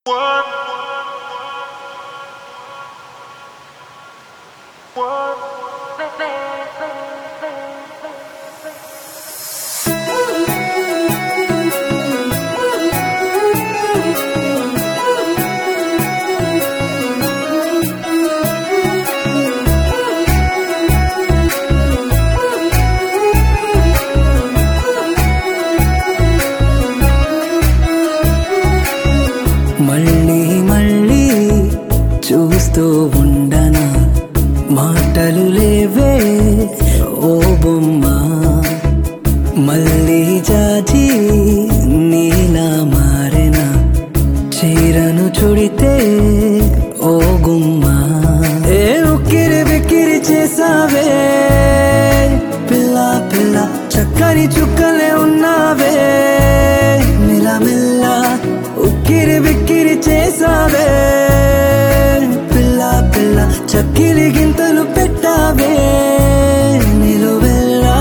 మళ్ళీ మళ్ళీ చూస్తూ ఉండనా మాటలు లేవే ఓ బొమ్మ మళ్ళీ జాజి నీలా మారెన చీరను చుడితే ఓ గుమ్మ ఏ ఉక్కిరి బిక్కిరి చేసావే పిల్ల పిల్ల చక్కని చుక్కలే ఉన్నావే మిలమిల్ల ఉక్కిరి బిక్కిరి చేసావే పిల్ల పిల్ల చక్కిలి గింతలు పెట్టావే నిలువెల్లా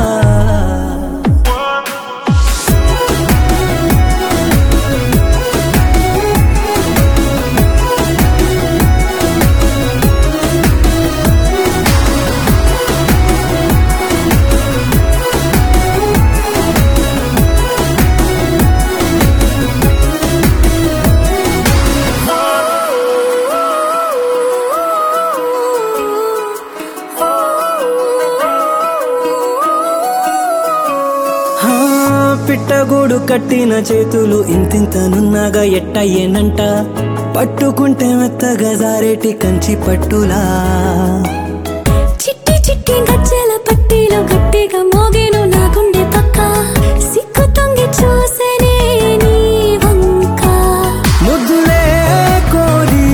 హా, పిట్టగూడు కట్టిన చేతులు ఇంతింతనున్నాగా ఎట్టయ్యేనంట పట్టుకుంటే మెత్తగా జారేటి కంచి పట్టులా చిట్టి చిట్టి గజ్జల పట్టీలు గట్టిగా మోగేను నా గుండె పక్క సిక్కు తొంగి చూసేనే నీ వంక ముద్దులే కోరి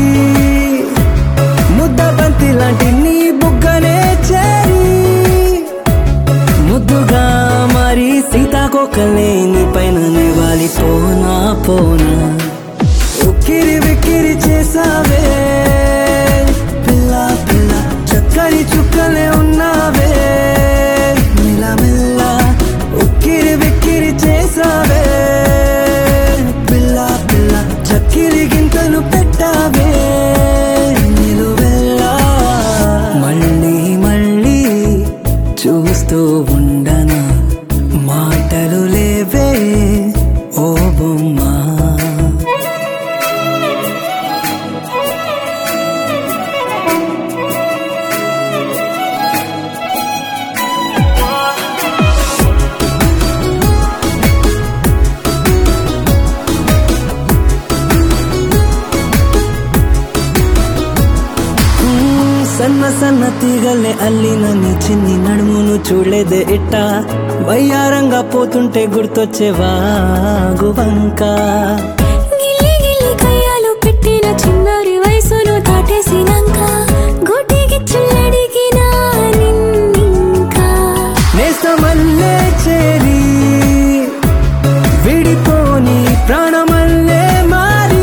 ముద్ద బంతి లాంటి నీ బుగ్గనే చేరి ముద్దుగా మరి సీతాకోకలే నీ పైన వాలి పోనా పోనా ఉక్కిరి విక్కిరి చేసావే పిల్ల పిల్ల చక్కని చుక్కలే ఉన్నావే మిలమిల్ల ఉక్కిరి విక్కిరి చేసావే పిల్ల పిల్ల చక్కిరి గింతలు పెట్టావే నిలువెల్లా మళ్ళీ మళ్ళీ చూస్తూ ఉండనా మాటలు లేవే ఓ బొమ్మ మ్మ్, సన్న సన్న తీగల్ని అల్లిన నీ చిన్ని నడుమును చూడలేదే ఇట్ట వయ్యారంగా పోతుంటే గుర్తొచ్చేవా గువంక గిల్లి గిల్లి కయ్యాలు పెట్టిన చిన్నారి వయసును దాటేసినాక గోటికి చుల్లడిగిన నిన్నింకా నేస్తమల్లే చేరి విడిపోని ప్రాణమల్లే మారి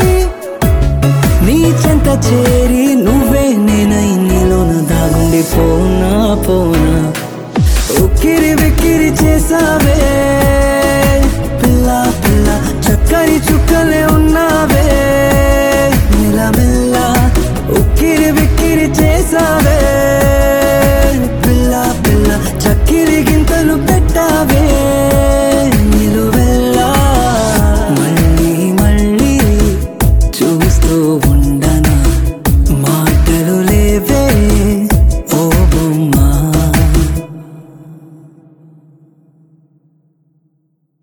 నీ చెంత చేరి నువ్వే నేనై నీలోన దాగుండి పోనా పోనా ఉక్కిరి విక్కిరి చేసావే పిల్ల పిల్ల చక్కని చుక్కలే ఉన్నావే మిలమిల్ల ఉక్కిరి విక్కిరి చేసావే పిల్ల పిల్ల చక్కిరి గింతలు పెట్టావే నిలువెల్లా మళ్ళీ మళ్ళీ చూస్తూ ఉండనా